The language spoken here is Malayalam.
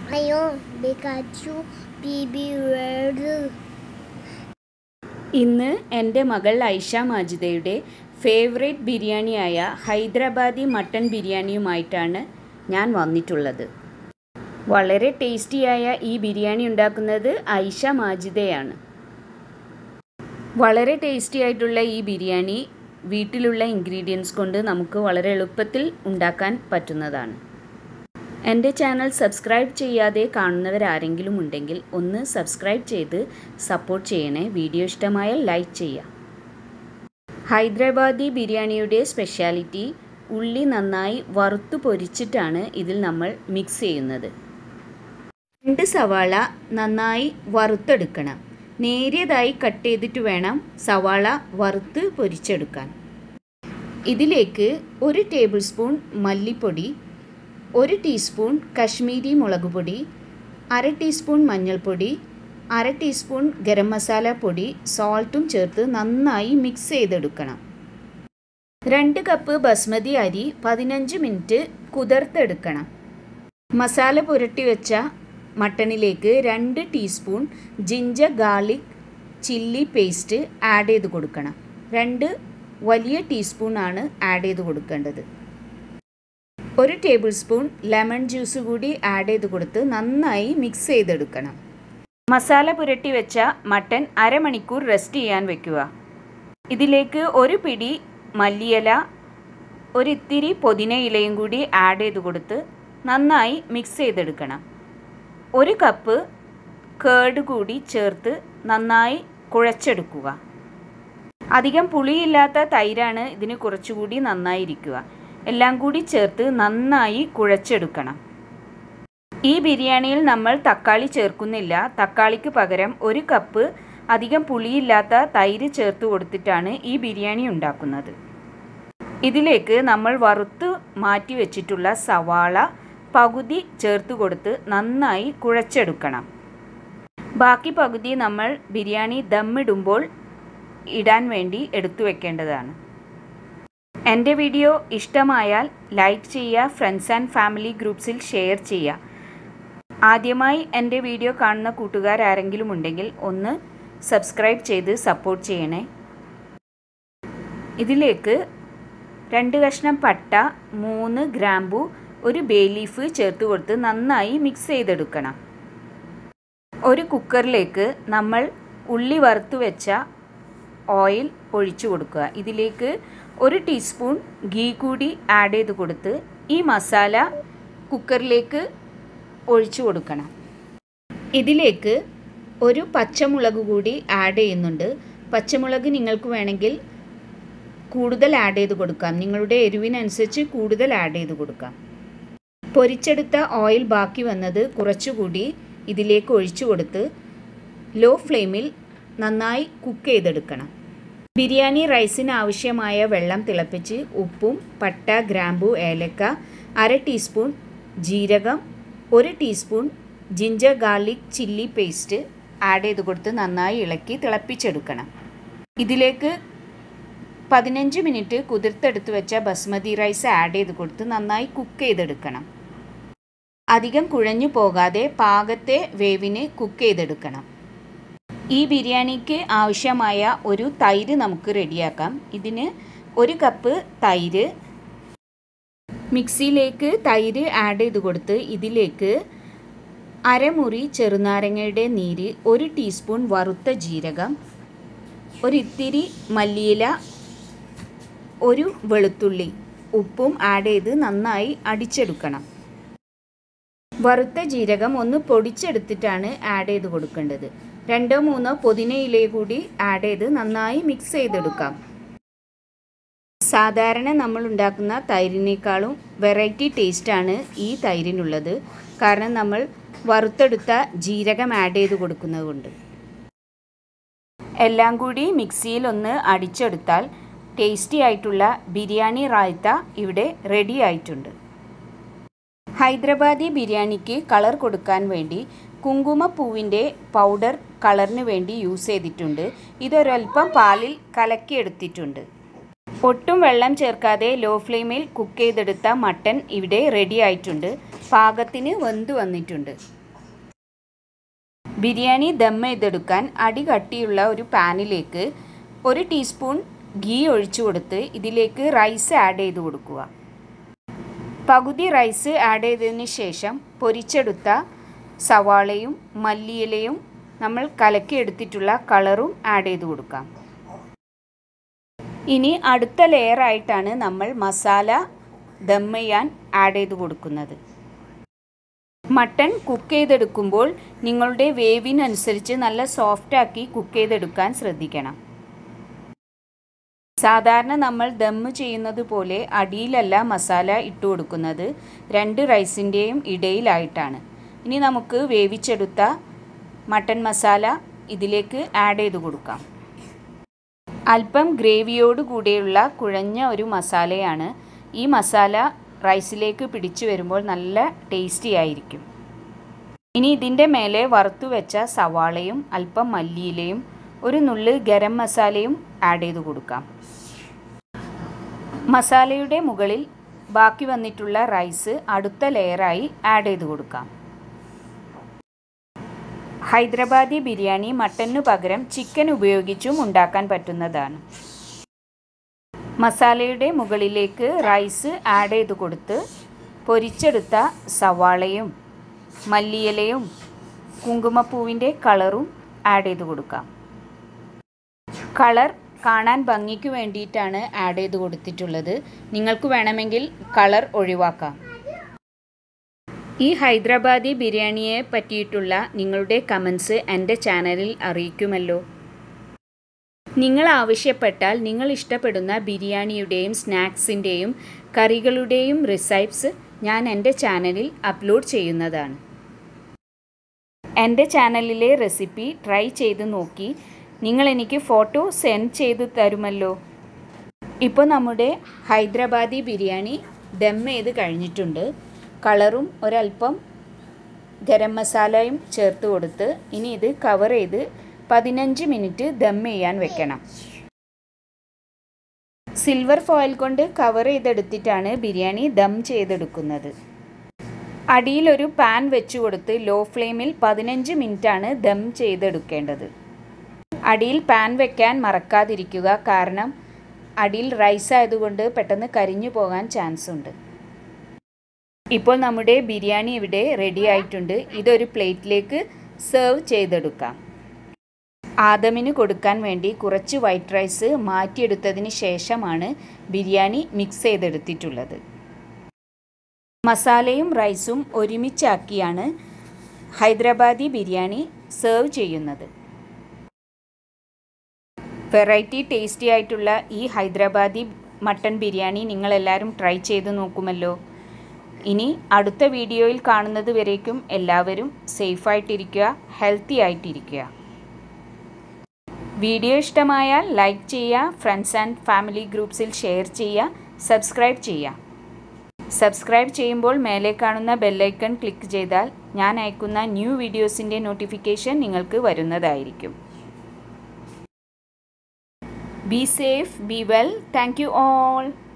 അയ്യോ ബിക്കാച്ചു ബി ബി വേർഡ് ഇന്ന് എൻ്റെ മകൾ ഐഷ മാജിദയുടെ ഫേവറേറ്റ് ബിരിയാണിയായ ഹൈദരാബാദി മട്ടൺ ബിരിയാണിയുമായിട്ടാണ് ഞാൻ വന്നിട്ടുള്ളത് വളരെ ടേസ്റ്റിയായ ഈ ബിരിയാണി ഉണ്ടാക്കുന്നത് ഐഷ മാജിദയാണ് വളരെ ടേസ്റ്റി ആയിട്ടുള്ള ഈ ബിരിയാണി വീട്ടിലുള്ള ഇൻഗ്രീഡിയൻസ് കൊണ്ട് നമുക്ക് വളരെ എളുപ്പത്തിൽ ഉണ്ടാക്കാൻ പറ്റുന്നതാണ് എൻ്റെ ചാനൽ സബ്സ്ക്രൈബ് ചെയ്യാതെ കാണുന്നവരാരെങ്കിലും ഉണ്ടെങ്കിൽ ഒന്ന് സബ്സ്ക്രൈബ് ചെയ്ത് സപ്പോർട്ട് ചെയ്യണേ വീഡിയോ ഇഷ്ടമായാൽ ലൈക്ക് ചെയ്യുക ഹൈദരാബാദി ബിരിയാണിയുടെ സ്പെഷ്യാലിറ്റി ഉള്ളി നന്നായി വറുത്തു പൊരിച്ചിട്ടാണ് ഇതിൽ നമ്മൾ മിക്സ് ചെയ്യുന്നത് രണ്ട് സവാള നന്നായി വറുത്തെടുക്കണം നേരിയതായി കട്ട് ചെയ്തിട്ട് വേണം സവാള വറുത്ത് പൊരിച്ചെടുക്കാൻ ഇതിലേക്ക് ഒരു ടേബിൾ സ്പൂൺ മല്ലിപ്പൊടി ഒരു ടീസ്പൂൺ കശ്മീരി മുളക് പൊടി അര ടീസ്പൂൺ മഞ്ഞൾപ്പൊടി അര ടീസ്പൂൺ ഗരം മസാല പൊടി സോൾട്ടും ചേർത്ത് നന്നായി മിക്സ് ചെയ്തെടുക്കണം രണ്ട് കപ്പ് ബസ്മതി അരി പതിനഞ്ച് മിനിറ്റ് കുതിർത്തെടുക്കണം മസാല പുരട്ടി വെച്ച മട്ടണിലേക്ക് രണ്ട് teaspoon ginger garlic chilli paste add ചെയ്ത് കൊടുക്കണം രണ്ട് വലിയ ടീസ്പൂണാണ് ആഡ് ചെയ്ത് കൊടുക്കേണ്ടത് ഒരു ടേബിൾ സ്പൂൺ ലെമൺ ജ്യൂസ് കൂടി ആഡ് ചെയ്ത് കൊടുത്ത് നന്നായി മിക്സ് ചെയ്തെടുക്കണം മസാല പുരട്ടി വെച്ച മട്ടൻ അരമണിക്കൂർ റെസ്റ്റ് ചെയ്യാൻ വെക്കുക ഇതിലേക്ക് ഒരു പിടി മല്ലിയില ഒരിത്തിരി പുതിന ഇലയും കൂടി ആഡ് ചെയ്ത് കൊടുത്ത് നന്നായി മിക്സ് ചെയ്തെടുക്കണം ഒരു കപ്പ് കേർഡ് കൂടി ചേർത്ത് നന്നായി കുഴച്ചെടുക്കുക അധികം പുളിയില്ലാത്ത തൈരാണ് ഇതിന് കുറച്ചുകൂടി നന്നായിരിക്കുക എല്ലാം കൂടി ചേർത്ത് നന്നായി കുഴച്ചെടുക്കണം ഈ ബിരിയാണിയിൽ നമ്മൾ തക്കാളി ചേർക്കുന്നില്ല തക്കാളിക്ക് പകരം ഒരു കപ്പ് അധികം പുളിയില്ലാത്ത തൈര് ചേർത്ത് കൊടുത്തിട്ടാണ് ഈ ബിരിയാണി ഉണ്ടാക്കുന്നത് ഇതിലേക്ക് നമ്മൾ വറുത്ത് മാറ്റി വെച്ചിട്ടുള്ള സവാള പകുതി ചേർത്ത് കൊടുത്ത് നന്നായി കുഴച്ചെടുക്കണം ബാക്കി പകുതി നമ്മൾ ബിരിയാണി ദമ്മിടുമ്പോൾ ഇടാൻ വേണ്ടി എടുത്തു വെക്കേണ്ടതാണ് എൻ്റെ വീഡിയോ ഇഷ്ടമായാൽ ലൈക്ക് ചെയ്യുക ഫ്രണ്ട്സ് ആൻഡ് ഫാമിലി ഗ്രൂപ്പ്സിൽ ഷെയർ ചെയ്യുക ആദ്യമായി എൻ്റെ വീഡിയോ കാണുന്ന കൂട്ടുകാർ ആരെങ്കിലും ഉണ്ടെങ്കിൽ ഒന്ന് സബ്സ്ക്രൈബ് ചെയ്ത് സപ്പോർട്ട് ചെയ്യണേ ഇതിലേക്ക് രണ്ട് കഷ്ണം പട്ട മൂന്ന് ഗ്രാമ്പു ഒരു ബേ ലീഫ് ചേർത്ത് കൊടുത്ത് നന്നായി മിക്സ് ചെയ്തെടുക്കണം ഒരു കുക്കറിലേക്ക് നമ്മൾ ഉള്ളി വറുത്ത് വെച്ച ഓയിൽ ഒഴിച്ചു കൊടുക്കുക ഇതിലേക്ക് ഒരു ടീസ്പൂൺ ഗീ കൂടി ആഡ് ചെയ്ത് കൊടുത്ത് ഈ മസാല കുക്കറിലേക്ക് ഒഴിച്ചു കൊടുക്കണം ഇതിലേക്ക് ഒരു പച്ചമുളക് കൂടി ആഡ് ചെയ്യുന്നുണ്ട് പച്ചമുളക് നിങ്ങൾക്ക് വേണമെങ്കിൽ കൂടുതൽ ആഡ് ചെയ്ത് കൊടുക്കാം നിങ്ങളുടെ എരിവിനനുസരിച്ച് കൂടുതൽ ആഡ് ചെയ്ത് കൊടുക്കാം പൊരിച്ചെടുത്ത ഓയിൽ ബാക്കി വന്നത് കുറച്ചുകൂടി ഇതിലേക്ക് ഒഴിച്ചു കൊടുത്ത് ലോ ഫ്ലെയിമിൽ നന്നായി കുക്ക് ചെയ്തെടുക്കണം ബിരിയാണി റൈസിന് ആവശ്യമായ വെള്ളം തിളപ്പിച്ച് ഉപ്പും പട്ട ഗ്രാമ്പു ഏലക്ക അര ടീസ്പൂൺ ജീരകം ഒരു teaspoon ginger garlic chilli paste add ചെയ്ത് കൊടുത്ത് നന്നായി ഇളക്കി തിളപ്പിച്ചെടുക്കണം ഇതിലേക്ക് പതിനഞ്ച് മിനിറ്റ് കുതിർത്തെടുത്ത് വെച്ച ബസ്മതി റൈസ് ആഡ് ചെയ്ത് കൊടുത്ത് നന്നായി കുക്ക് ചെയ്തെടുക്കണം അധികം കുഴഞ്ഞു പോകാതെ പാകത്തെ വേവിന് കുക്ക് ചെയ്തെടുക്കണം ഈ ബിരിയാണിക്ക് ആവശ്യമായ ഒരു തൈര് നമുക്ക് റെഡിയാക്കാം ഇതിന് ഒരു കപ്പ് തൈര് മിക്സിയിലേക്ക് തൈര് ആഡ് ചെയ്ത് കൊടുത്ത് ഇതിലേക്ക് അരമുറി ചെറുനാരങ്ങയുടെ നീര് ഒരു ടീസ്പൂൺ വറുത്ത ജീരകം ഒരിത്തിരി മല്ലിയില ഒരു വെളുത്തുള്ളി ഉപ്പും ആഡ് ചെയ്ത് നന്നായി അടിച്ചെടുക്കണം വറുത്ത ജീരകം ഒന്ന് പൊടിച്ചെടുത്തിട്ടാണ് ആഡ് ചെയ്ത് കൊടുക്കേണ്ടത് രണ്ടോ മൂന്നോ പുതിന ഇല കൂടി ആഡ് ചെയ്ത് നന്നായി മിക്സ് ചെയ്തെടുക്കാം സാധാരണ നമ്മൾ ഉണ്ടാക്കുന്ന തൈരിനേക്കാളും വെറൈറ്റി ടേസ്റ്റാണ് ഈ തൈരിനുള്ളത് കാരണം നമ്മൾ വറുത്തെടുത്ത ജീരകം ആഡ് ചെയ്ത് കൊടുക്കുന്നത് കൊണ്ട് എല്ലാം കൂടി മിക്സിയിൽ ഒന്ന് അടിച്ചെടുത്താൽ ടേസ്റ്റി ആയിട്ടുള്ള ബിരിയാണി റായ്ത്ത ഇവിടെ റെഡി ആയിട്ടുണ്ട് ഹൈദരാബാദി ബിരിയാണിക്ക് കളർ കൊടുക്കാൻ വേണ്ടി കുങ്കുമപ്പൂവിൻ്റെ പൗഡർ കളറിന് വേണ്ടി യൂസ് ചെയ്തിട്ടുണ്ട് ഇതൊരൽപ്പം പാലിൽ കലക്കിയെടുത്തിട്ടുണ്ട് ഒട്ടും വെള്ളം ചേർക്കാതെ ലോ ഫ്ലെയിമിൽ കുക്ക് ചെയ്തെടുത്ത മട്ടൻ ഇവിടെ റെഡി ആയിട്ടുണ്ട് പാകത്തിന് വെന്ത് വന്നിട്ടുണ്ട് ബിരിയാണി ദം ചെയ്തെടുക്കാൻ അടി കട്ടിയുള്ള ഒരു പാനിലേക്ക് ഒരു ടീസ്പൂൺ ഗീ ഒഴിച്ചു കൊടുത്ത് ഇതിലേക്ക് റൈസ് ആഡ് ചെയ്ത് കൊടുക്കുക പകുതി റൈസ് ആഡ് ചെയ്തതിന് ശേഷം പൊരിച്ചെടുത്ത സവാളയും മല്ലിയിലയും നമ്മൾ കലക്കിയെടുത്തിട്ടുള്ള കളറും ആഡ് ചെയ്ത് കൊടുക്കാം ഇനി അടുത്ത ലെയറായിട്ടാണ് നമ്മൾ മസാല ദം ചെയ്യാൻ ആഡ് ചെയ്ത് കൊടുക്കുന്നത് മട്ടൺ കുക്ക് ചെയ്തെടുക്കുമ്പോൾ നിങ്ങളുടെ വേവിനനുസരിച്ച് നല്ല സോഫ്റ്റാക്കി കുക്ക് ചെയ്തെടുക്കാൻ ശ്രദ്ധിക്കണം സാധാരണ നമ്മൾ ദമ്മ് ചെയ്യുന്നത് പോലെ അടിയിലല്ല മസാല ഇട്ട് കൊടുക്കുന്നത് രണ്ട് റൈസിൻ്റെയും ഇടയിലായിട്ടാണ് ഇനി നമുക്ക് വേവിച്ചെടുത്ത മട്ടൺ മസാല ഇതിലേക്ക് ആഡ് ചെയ്ത് കൊടുക്കാം അല്പം ഗ്രേവിയോട് കൂടിയുള്ള കുഴഞ്ഞ ഒരു മസാലയാണ് ഈ മസാല റൈസിലേക്ക് പിടിച്ചു വരുമ്പോൾ നല്ല ടേസ്റ്റി ആയിരിക്കും ഇനി ഇതിൻ്റെ മേലെ വറുത്തു വെച്ച സവാളയും അല്പം മല്ലിയിലയും ഒരു നുള്ള് ഗരം മസാലയും ആഡ് ചെയ്ത് കൊടുക്കാം മസാലയുടെ മുകളിൽ ബാക്കി വന്നിട്ടുള്ള റൈസ് അടുത്ത ലെയറായി ആഡ് ചെയ്ത് കൊടുക്കാം ഹൈദരാബാദി ബിരിയാണി മട്ടനു പകരം ചിക്കൻ ഉപയോഗിച്ചും ഉണ്ടാക്കാൻ പറ്റുന്നതാണ് മസാലയുടെ മുകളിലേക്ക് റൈസ് ആഡ് ചെയ്ത് കൊടുത്ത് പൊരിച്ചെടുത്ത സവാളയും മല്ലിയിലയും കുങ്കുമപ്പൂവിൻ്റെ കളറും ആഡ് ചെയ്ത് കൊടുക്കാം കളർ കാണാൻ ഭംഗിക്ക് വേണ്ടിയിട്ടാണ് ആഡ് ചെയ്ത് കൊടുത്തിട്ടുള്ളത് നിങ്ങൾക്ക് വേണമെങ്കിൽ കളർ ഒഴിവാക്കാം ഈ ഹൈദരാബാദി ബിരിയാണിയെ പറ്റിയിട്ടുള്ള നിങ്ങളുടെ കമൻസ് എൻ്റെ ചാനലിൽ അറിയിക്കുമല്ലോ നിങ്ങൾ ആവശ്യപ്പെട്ടാൽ നിങ്ങൾ ഇഷ്ടപ്പെടുന്ന ബിരിയാണിയുടെയും സ്നാക്സിൻ്റെയും കറികളുടെയും റിസൈപ്സ് ഞാൻ എൻ്റെ ചാനലിൽ അപ്ലോഡ് ചെയ്യുന്നതാണ് എൻ്റെ ചാനലിലെ റെസിപ്പി ട്രൈ ചെയ്ത് നോക്കി നിങ്ങൾ എനിക്ക് ഫോട്ടോ സെൻഡ് ചെയ്ത് തരുമല്ലോ ഇപ്പോൾ നമ്മുടെ ഹൈദരാബാദി ബിരിയാണി ദം ചെയ്ത് കഴിഞ്ഞിട്ടുണ്ട് കളറും ഒരല്പം ഗരം മസാലയും ചേർത്ത് കൊടുത്ത് ഇനി ഇത് കവർ ചെയ്ത് പതിനഞ്ച് മിനിറ്റ് ദം ചെയ്യാൻ വെക്കണം സിൽവർ ഫോയിൽ കൊണ്ട് കവർ ചെയ്തെടുത്തിട്ടാണ് ബിരിയാണി ദം ചെയ്തെടുക്കുന്നത് അടിയിലൊരു പാൻ വെച്ച് കൊടുത്ത് ലോ ഫ്ലെയിമിൽ പതിനഞ്ച് മിനിറ്റാണ് ദം ചെയ്തെടുക്കേണ്ടത് അടിയിൽ പാൻ വെക്കാൻ മറക്കാതിരിക്കുക കാരണം അടിയിൽ റൈസ് ആയതുകൊണ്ട് പെട്ടെന്ന് കരിഞ്ഞു പോകാൻ ചാൻസ് ഉണ്ട് ഇപ്പോൾ നമ്മുടെ ബിരിയാണി ഇവിടെ റെഡി ആയിട്ടുണ്ട് ഇതൊരു പ്ലേറ്റിലേക്ക് സെർവ് ചെയ്തെടുക്കാം ആദമിന് കൊടുക്കാൻ വേണ്ടി കുറച്ച് വൈറ്റ് റൈസ് മാറ്റിയെടുത്തതിന് ശേഷമാണ് ബിരിയാണി മിക്സ് ചെയ്തെടുത്തിട്ടുള്ളത് മസാലയും റൈസും ഒരുമിച്ചാക്കിയാണ് ഹൈദരാബാദി ബിരിയാണി സെർവ് ചെയ്യുന്നത് വെറൈറ്റി ടേസ്റ്റി ആയിട്ടുള്ള ഈ ഹൈദരാബാദി മട്ടൺ ബിരിയാണി നിങ്ങളെല്ലാവരും ട്രൈ ചെയ്ത് നോക്കുമല്ലോ ഇനി അടുത്ത വീഡിയോയിൽ കാണുന്നത് വരേക്കും എല്ലാവരും സേഫായിട്ടിരിക്കുക ഹെൽത്തി ആയിട്ടിരിക്കുക വീഡിയോ ഇഷ്ടമായാൽ ലൈക്ക് ചെയ്യുക ഫ്രണ്ട്സ് ആൻഡ് ഫാമിലി ഗ്രൂപ്പ്സിൽ ഷെയർ ചെയ്യുക സബ്സ്ക്രൈബ് ചെയ്യുക സബ്സ്ക്രൈബ് ചെയ്യുമ്പോൾ മേലെ കാണുന്ന ബെല്ലൈക്കൺ ക്ലിക്ക് ചെയ്താൽ ഞാൻ അയക്കുന്ന ന്യൂ വീഡിയോസിൻ്റെ നോട്ടിഫിക്കേഷൻ നിങ്ങൾക്ക് വരുന്നതായിരിക്കും be safe be well thank you all